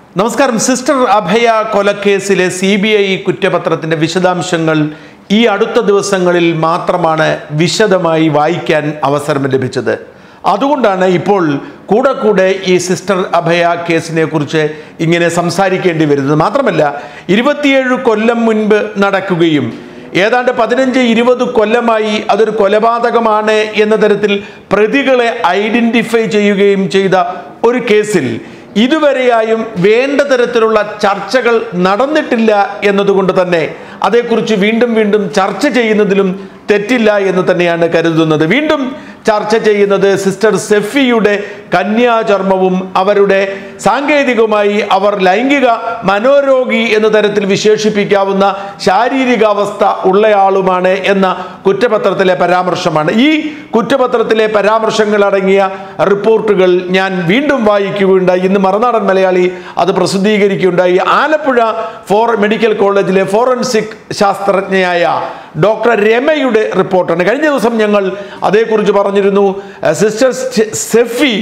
നമസ്കാരം സിസ്റ്റർ അഭയ കൊലക്കേസിലെ C B I കുറ്റപത്രത്തിന്റെ വിശദാംശങ്ങൾ ഈ അടുത്ത ദിവസങ്ങളിൽ മാത്രമാണ് വിശദമായി വായിക്കാൻ അവസരം ലഭിച്ചത് അതുകൊണ്ടാണ് ഇപ്പോൾ കൂടെ കൂടെ ഈ സിസ്റ്റർ അഭയ കേസിനെ കുറിച്ച് ഇങ്ങനെ സംസാരിക്കേണ്ടി വരുന്നത് മാത്രമല്ല ഇരുപത്തിയേഴ് കൊല്ലം മുൻപ് നടക്കുകയും ഏതാണ്ട് പതിനഞ്ച് ഇരുപത് കൊല്ലമായി അതൊരു കൊലപാതകമാണ് എന്ന തരത്തിൽ പ്രതികളെ ഐഡന്റിഫൈ ചെയ്യുകയും ചെയ്ത ഒരു കേസിൽ ഇതുവരെയായും വേണ്ട തരത്തിലുള്ള ചർച്ചകൾ നടന്നിട്ടില്ല എന്നതുകൊണ്ട് തന്നെ അതേക്കുറിച്ച് വീണ്ടും വീണ്ടും ചർച്ച ചെയ്യുന്നതിലും തെറ്റില്ല എന്ന് തന്നെയാണ് കരുതുന്നത് വീണ്ടും ചർച്ച ചെയ്യുന്നത് സിസ്റ്റർ സെഫിയുടെ കന്യാചർമ്മവും അവരുടെ സാങ്കേതികമായി അവർ ലൈംഗിക മനോരോഗി എന്ന തരത്തിൽ വിശേഷിപ്പിക്കാവുന്ന ശാരീരികാവസ്ഥ ഉള്ളയാളുമാണ് എന്ന കുറ്റപത്രത്തിലെ പരാമർശമാണ് ഈ കുറ്റപത്രത്തിലെ പരാമർശങ്ങൾ അടങ്ങിയ റിപ്പോർട്ടുകൾ ഞാൻ വീണ്ടും വായിക്കുകയുണ്ടായി ഇന്ന് മറുനാടൻ മലയാളി അത് പ്രസിദ്ധീകരിക്കുകയുണ്ടായി ആലപ്പുഴ ഫോർ മെഡിക്കൽ കോളേജിലെ ഫോറൻസിക് ശാസ്ത്രജ്ഞയായ ഡോക്ടർ രമയുടെ റിപ്പോർട്ടാണ് കഴിഞ്ഞ ദിവസം ഞങ്ങൾ അതേക്കുറിച്ച് പറഞ്ഞിരുന്നു അഹ് സിസ്റ്റർ സ്റ്റെ- സെഫി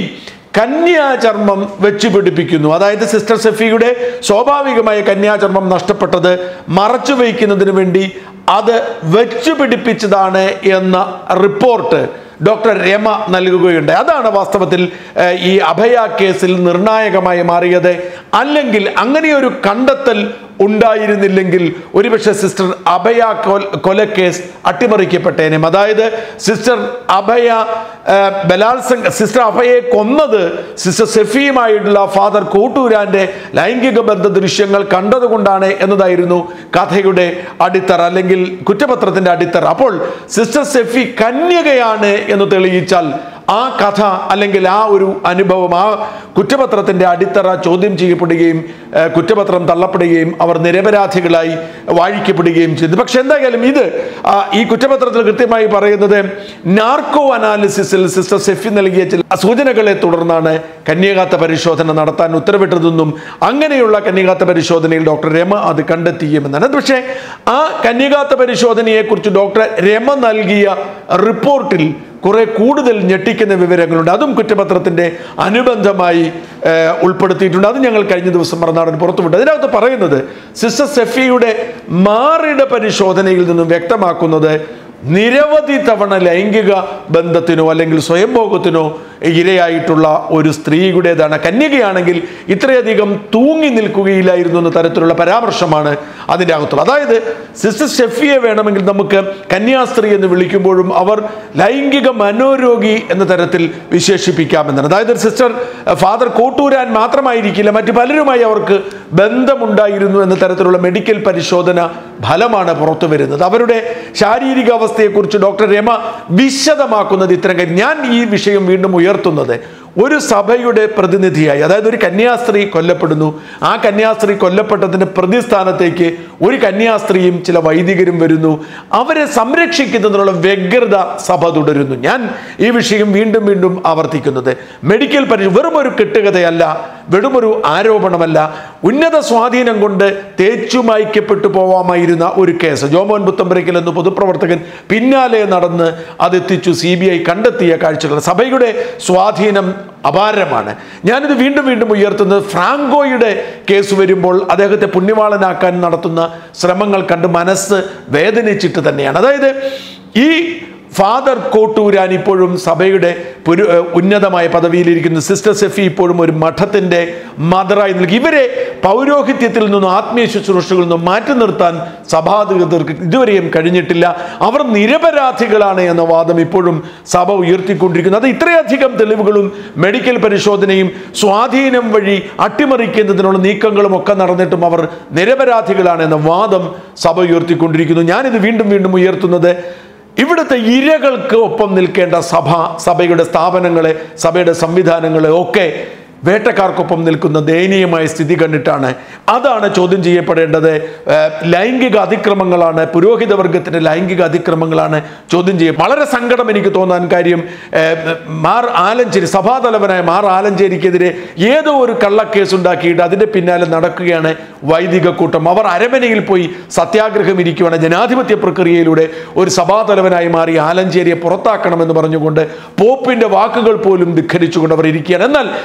കന്യാചർമ്മം വെച്ച് പിടിപ്പിക്കുന്നു അതായത് സിസ്റ്റർ സെഫിയുടെ സ്വാഭാവികമായ കന്യാചർമ്മം നഷ്ടപ്പെട്ടത് മറച്ചു വയ്ക്കുന്നതിന് വേണ്ടി അത് വെച്ചു പിടിപ്പിച്ചതാണ് എന്ന റിപ്പോർട്ട് ഡോക്ടർ രമ നൽകുകയുണ്ട് അതാണ് വാസ്തവത്തിൽ ഏഹ്, ഈ അഭയ കേസിൽ നിർണായകമായി മാറിയത് അല്ലെങ്കിൽ അങ്ങനെയൊരു കണ്ടെത്തൽ ഉണ്ടായിരുന്നില്ലെങ്കിൽ ഒരുപക്ഷെ സിസ്റ്റർ അഭയ കൊൽ- കൊലക്കേസ് അട്ടിമറിക്കപ്പെട്ടേനെ അതായത് സിസ്റ്റർ അഭയ ഏഹ്, ബലാത്സംഗ സിസ്റ്റർ അഭയെ കൊന്നത് സിസ്റ്റർ സെഫിയുമായിട്ടുള്ള ഫാദർ കൂട്ടൂരാന്റെ ലൈംഗിക ബന്ധ ദൃശ്യങ്ങൾ കണ്ടതുകൊണ്ടാണ് എന്നതായിരുന്നു കഥയുടെ അടിത്തറ അല്ലെങ്കിൽ കുറ്റപത്രത്തിന്റെ അടിത്തറ അപ്പോൾ സിസ്റ്റർ സെഫി കന്യകയാണ് എന്ന് തെളിയിച്ചാൽ ആ കഥ അല്ലെങ്കിൽ ആ ഒരു അനുഭവം ആ കുറ്റപത്രത്തിന്റെ അടിത്തറ ചോദ്യം ചെയ്യപ്പെടുകയും ഏഹ്, കുറ്റപത്രം തള്ളപ്പെടുകയും അവർ നിരപരാധികളായി വാഴിക്കപ്പെടുകയും ചെയ്തു പക്ഷെ എന്തായാലും ഇത് ആ, ഈ കുറ്റപത്രത്തിൽ കൃത്യമായി പറയുന്നത് നാർക്കോ അനാലിസിസിൽ സിസ്റ്റർ സെഫി നൽകിയ ചില സൂചനകളെ തുടർന്നാണ് കന്യകാത്ത പരിശോധന നടത്താൻ ഉത്തരവിട്ടതെന്നും അങ്ങനെയുള്ള കന്യകാത്ത പരിശോധനയിൽ ഡോക്ടർ രമ അത് കണ്ടെത്തിയുമെന്നാണ് പക്ഷേ ആ കന്യകാത്ത പരിശോധനയെക്കുറിച്ച് ഡോക്ടർ രമ നൽകിയ റിപ്പോർട്ടിൽ കുറെ കൂടുതൽ ഞെട്ടിക്കുന്ന വിവരങ്ങളുണ്ട് അതും കുറ്റപത്രത്തിന്റെ അനുബന്ധമായി ഏഹ്, ഉൾപ്പെടുത്തിയിട്ടുണ്ട് അത് ഞങ്ങൾ കഴിഞ്ഞ ദിവസം മറന്നാടൻ പുറത്തുവിട്ടു അതിനകത്ത് പറയുന്നത് സിസ്റ്റർ സെഫിയുടെ മാറിട പരിശോധനയിൽ നിന്നും വ്യക്തമാക്കുന്നത് നിരവധി തവണ ലൈംഗിക ബന്ധത്തിനോ അല്ലെങ്കിൽ സ്വയംഭോഗത്തിനോ ഇരയായിട്ടുള്ള ഒരു സ്ത്രീയുടേതാണ് കന്യകയാണെങ്കിൽ ഇത്രയധികം തൂങ്ങി നിൽക്കുകയില്ലായിരുന്നു എന്ന തരത്തിലുള്ള പരാമർശമാണ് അതിൻ്റെ അകത്തുള്ളത് അതായത് സിസ്റ്റർ ഷെഫിയെ വേണമെങ്കിൽ നമുക്ക് കന്യാസ്ത്രീ എന്ന് വിളിക്കുമ്പോഴും അവർ ലൈംഗിക മനോരോഗി എന്ന തരത്തിൽ വിശേഷിപ്പിക്കാമെന്നാണ് അതായത് സിസ്റ്റർ ഫാദർ കോട്ടൂരാൻ മാത്രമായിരിക്കില്ല മറ്റു പലരുമായി അവർക്ക് ബന്ധമുണ്ടായിരുന്നു എന്ന തരത്തിലുള്ള മെഡിക്കൽ പരിശോധന ഫലമാണ് പുറത്തു വരുന്നത് അവരുടെ ശാരീരിക അവസ്ഥയെക്കുറിച്ച് ഡോക്ടർ രമ വിശദമാക്കുന്നത് ഇത്തരം കാര്യം ഞാൻ ഈ വിഷയം വീണ്ടും ഉയർത്തുന്നത് ഒരു സഭയുടെ പ്രതിനിധിയായി അതായത് ഒരു കന്യാസ്ത്രീ കൊല്ലപ്പെടുന്നു ആ കന്യാസ്ത്രീ കൊല്ലപ്പെട്ടതിന്റെ പ്രതിസ്ഥാനത്തേക്ക് ഒരു കന്യാസ്ത്രീയും ചില വൈദികരും വരുന്നു അവരെ സംരക്ഷിക്കുന്നതിനുള്ള വ്യഗ്രത സഭ തുടരുന്നു ഞാൻ ഈ വിഷയം വീണ്ടും വീണ്ടും ആവർത്തിക്കുന്നത് മെഡിക്കൽ പരി വെറും ഒരു കെട്ടുകഥയല്ല വെറുമൊരു ആരോപണമല്ല ഉന്നത സ്വാധീനം കൊണ്ട് തേച്ചുമായ്ക്കപ്പെട്ടു പോവാമായിരുന്ന ഒരു കേസ് ജോമോൻ പുത്തമ്പരയ്ക്കൽ എന്ന പൊതുപ്രവർത്തകൻ പിന്നാലെ നടന്ന് അതെത്തിച്ചു സി ബി ഐ കണ്ടെത്തിയ കാഴ്ചകൾ സഭയുടെ സ്വാധീനം അപാരമാണ് ഞാനിത് വീണ്ടും വീണ്ടും ഉയർത്തുന്നത് ഫ്രാങ്കോയുടെ കേസ് വരുമ്പോൾ അദ്ദേഹത്തെ പുണ്യവാളനാക്കാൻ നടത്തുന്ന ശ്രമങ്ങൾ കണ്ട് മനസ്സ് വേദനിച്ചിട്ട് തന്നെയാണ് അതായത് ഈ ഫാദർ കോട്ടൂരാൻ ഇപ്പോഴും സഭയുടെ പുരു ഏഹ് ഉന്നതമായ പദവിയിലിരിക്കുന്ന സിസ്റ്റർ സെഫി ഇപ്പോഴും ഒരു മഠത്തിന്റെ മദറായി നിൽക്കും ഇവരെ പൗരോഹിത്യത്തിൽ നിന്നും ആത്മീയ ശുശ്രൂഷകളിൽ നിന്നും മാറ്റി നിർത്താൻ സഭാധികൃതർക്ക് ഇതുവരെയും കഴിഞ്ഞിട്ടില്ല അവർ നിരപരാധികളാണ് എന്ന വാദം ഇപ്പോഴും സഭ ഉയർത്തിക്കൊണ്ടിരിക്കുന്നു അത് ഇത്രയധികം തെളിവുകളും മെഡിക്കൽ പരിശോധനയും സ്വാധീനം വഴി അട്ടിമറിക്കുന്നതിനുള്ള നീക്കങ്ങളും ഒക്കെ നടന്നിട്ടും അവർ നിരപരാധികളാണ് എന്ന വാദം സഭ ഉയർത്തിക്കൊണ്ടിരിക്കുന്നു ഞാനിത് വീണ്ടും വീണ്ടും ഉയർത്തുന്നത് ഇവിടുത്തെ ഇരകൾക്ക് ഒപ്പം നിൽക്കേണ്ട സഭ സഭയുടെ സ്ഥാപനങ്ങളെ സഭയുടെ സംവിധാനങ്ങളെ ഒക്കെ വേട്ടക്കാർക്കൊപ്പം നിൽക്കുന്ന ദയനീയമായ സ്ഥിതി കണ്ടിട്ടാണ് അതാണ് ചോദ്യം ചെയ്യപ്പെടേണ്ടത് ഏഹ് ലൈംഗിക അതിക്രമങ്ങളാണ് പുരോഹിത വർഗത്തിന്റെ ലൈംഗിക അതിക്രമങ്ങളാണ് ചോദ്യം ചെയ്യും വളരെ സങ്കടം എനിക്ക് തോന്നാൻ കാര്യം ഏഹ് മാർ ആലഞ്ചേരി സഭാതലവനായ മാർ ആലഞ്ചേരിക്കെതിരെ ഏതോ ഒരു കള്ളക്കേസ് ഉണ്ടാക്കിയിട്ട് അതിന്റെ പിന്നാലെ നടക്കുകയാണ് വൈദിക കൂട്ടം അവർ അരമനയിൽ പോയി സത്യാഗ്രഹം ഇരിക്കുകയാണ് ജനാധിപത്യ പ്രക്രിയയിലൂടെ ഒരു സഭാതലവനായി മാറി ആലഞ്ചേരിയെ പുറത്താക്കണമെന്ന് പറഞ്ഞുകൊണ്ട് പോപ്പിന്റെ വാക്കുകൾ പോലും ധിഖരിച്ചുകൊണ്ട് അവർ ഇരിക്കുകയാണ് എന്നാൽ ഇവർ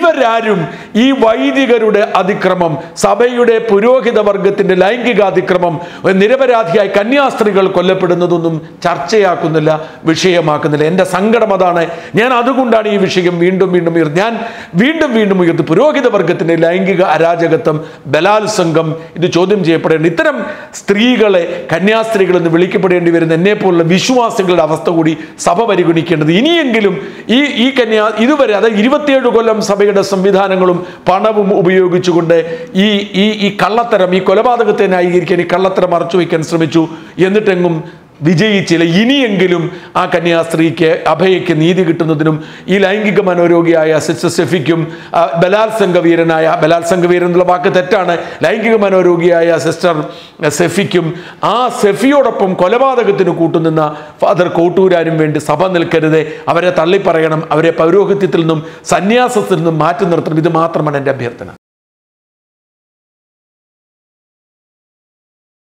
ഇവരാരും ഈ വൈദികരുടെ അതിക്രമം സഭയുടെ പുരോഹിത വർഗത്തിന്റെ ലൈംഗിക അതിക്രമം നിരപരാധിയായി കന്യാസ്ത്രീകൾ കൊല്ലപ്പെടുന്നതൊന്നും ചർച്ചയാക്കുന്നില്ല വിഷയമാക്കുന്നില്ല എൻ്റെ സങ്കടം അതാണ് ഞാൻ അതുകൊണ്ടാണ് ഈ വിഷയം വീണ്ടും വീണ്ടും ഉയർത്തി ഞാൻ വീണ്ടും വീണ്ടും ഉയർത്തി പുരോഹിത വർഗത്തിന്റെ ലൈംഗിക അരാജകത്വം ബലാത്സംഗം ഇത് ചോദ്യം ചെയ്യപ്പെടേണ്ട ഇത്തരം സ്ത്രീകളെ കന്യാസ്ത്രീകൾ എന്ന് വിളിക്കപ്പെടേണ്ടി വരുന്ന എന്നെ പോലുള്ള വിശ്വാസികളുടെ അവസ്ഥ കൂടി സഭ പരിഗണിക്കേണ്ടത് ഇനിയെങ്കിലും ഈ ഈ കന്യാ ഇതുവരെ അതായത് ഇരുപത്തിയേഴ് കൊല്ലം സഭയുടെ സംവിധാനങ്ങളും പണവും ഉപയോഗിച്ചുകൊണ്ട് ഈ ഈ ഈ കള്ളത്തരം ഈ കൊലപാതകത്തെ ന്യായീകരിക്കാൻ ഈ കള്ളത്തരം മറച്ചു വയ്ക്കാൻ ശ്രമിച്ചു എന്നിട്ടെങ്ങും വിജയിച്ചില്ല ഇനിയെങ്കിലും ആ കന്യാസ്ത്രീക്ക് അഭയയ്ക്ക് നീതി കിട്ടുന്നതിനും ഈ ലൈംഗിക മനോരോഗിയായ സിസ്റ്റർ സെഫിക്കും ആ, ബലാത്സംഗ വീരനായ ബലാത്സംഗ വീരൻ എന്നുള്ള വാക്ക് തെറ്റാണ് ലൈംഗിക മനോരോഗിയായ സിസ്റ്റർ സെഫിക്കും ആ സെഫിയോടൊപ്പം കൊലപാതകത്തിന് കൂട്ടുനിന്ന ഫാദർ കോട്ടൂരാനും വേണ്ടി സഭ നിൽക്കരുത് അവരെ തള്ളിപ്പറയണം അവരെ പൗരോഹിത്യത്തിൽ നിന്നും സന്യാസത്തിൽ നിന്നും മാറ്റി നിർത്തണം ഇത് മാത്രമാണ് എൻ്റെ അഭ്യർത്ഥന